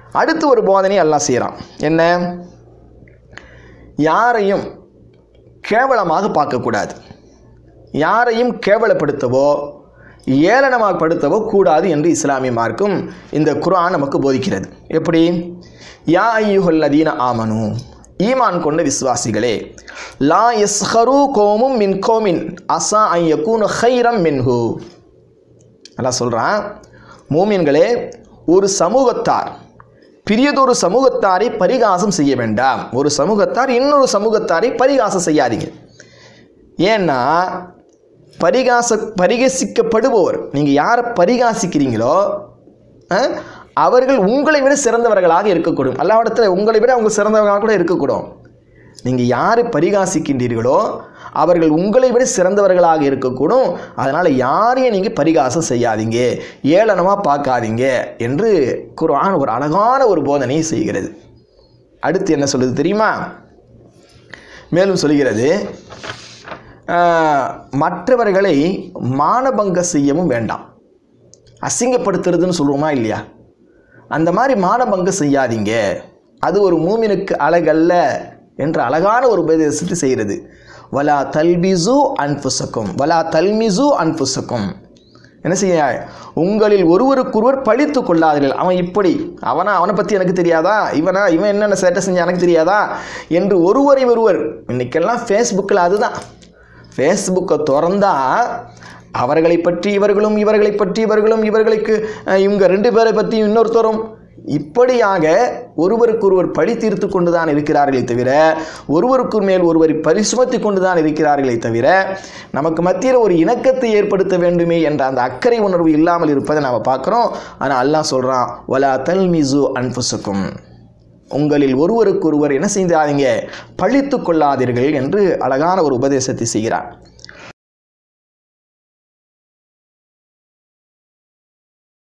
அடுத்து ஒரு போதனை அல்லாஹ் செய்கிறான் என்ன யாரையும் கேவலமாக பார்க்கக்கூடாது யாரையும் கேவலப்படுத்தவோ ஏளனமாகப்படுத்தவோ கூடாது என்று இஸ்லாமிய மார்க்கும் இந்த குர்ஆன் நமக்கு போதிக்கிறது எப்படி யா ஐயுஹல்லதீன ஆமனு ஈமான் கொண்ட விசுவாசிகளே லா எஸ்ஹரு கோமும் மின் கோமின் அசா ஐயக்கூன் ஹைரம் மின்ஹு அல்லாஹ் சொல்கிறான் மூமின்களே ஒரு சமூகத்தார் பிரியதொரு சமூகத்தாரை பரிகாசம் செய்ய வேண்டாம் ஒரு சமூகத்தார் இன்னொரு சமூகத்தாரை பரிகாசம் செய்யாதீங்க ஏன்னா பரிகாச பரிகசிக்கப்படுபவர் நீங்கள் யாரை பரிகாசிக்கிறீங்களோ அஹ், அவர்கள் உங்களை விட சிறந்தவர்களாக இருக்கக்கூடும் அல்லாவிடத்தில் உங்களை விட அவங்க சிறந்தவர்களாக கூட இருக்கக்கூடும் நீங்கள் யாரை பரிகாசிக்கின்றீர்களோ அவர்கள் உங்களை விட சிறந்தவர்களாக இருக்கக்கூடும் அதனால் யாரையும் நீங்கள் பரிகாசம் செய்யாதீங்க ஏளனமாக பார்க்காதீங்க என்று குர்ஆன் ஒரு அழகான ஒரு போதனையை செய்கிறது அடுத்து என்ன சொல்லுது தெரியுமா மேலும் சொல்கிறது ஆஹ், மற்றவர்களை மானபங்க செய்யவும் வேண்டாம் அசிங்கப்படுத்துறதுன்னு சொல்லுவோமா இல்லையா அந்த மாதிரி மானபங்கம் செய்யாதீங்க அது ஒரு மூமினுக்கு அழகல்ல என்ற அழகான ஒரு உபதேசத்தை செய்கிறது வலா தல்பிசு அன்புசக்கும் வலா தல்மிசு அன்புசக்கும் என்ன செய்ய உங்களில் ஒருவருக்கொருவர் பழித்து கொள்ளாதீர்கள் அவன் இப்படி அவனா அவனை பற்றி எனக்கு தெரியாதா இவனா இவன் என்னென்ன சேட்டை செஞ்சா எனக்கு தெரியாதா என்று ஒருவரை ஒருவர் இன்னைக்கெல்லாம் ஃபேஸ்புக்கில் அதுதான் ஃபேஸ்புக்கை திறந்தா அவர்களை பற்றி இவர்களும் இவர்களை பற்றி இவர்களும் இவர்களுக்கு அஹ், இவங்க ரெண்டு பேரை பற்றி இன்னொருத்தரும் இப்படியாக ஒருவருக்கொருவர் பழி தீர்த்து கொண்டு தான் இருக்கிறார்களே தவிர ஒருவருக்கு மேல் ஒருவரை பரிசுமத்தி கொண்டு தான் இருக்கிறார்களே தவிர நமக்கு மத்தியில் ஒரு இணக்கத்தை ஏற்படுத்த வேண்டுமே என்ற அந்த அக்கறை உணர்வு இல்லாமல் இருப்பதை நாம் பார்க்குறோம் ஆனால் அல்லாஹ் சொல்கிறான் வலா தல்மிசு அன்புசுக்கும் உங்களில் ஒருவருக்கொருவர் என்ன செய்தாதீங்க பழித்து கொள்ளாதீர்கள் என்று அழகான ஒரு உபதேசத்தை செய்கிறார்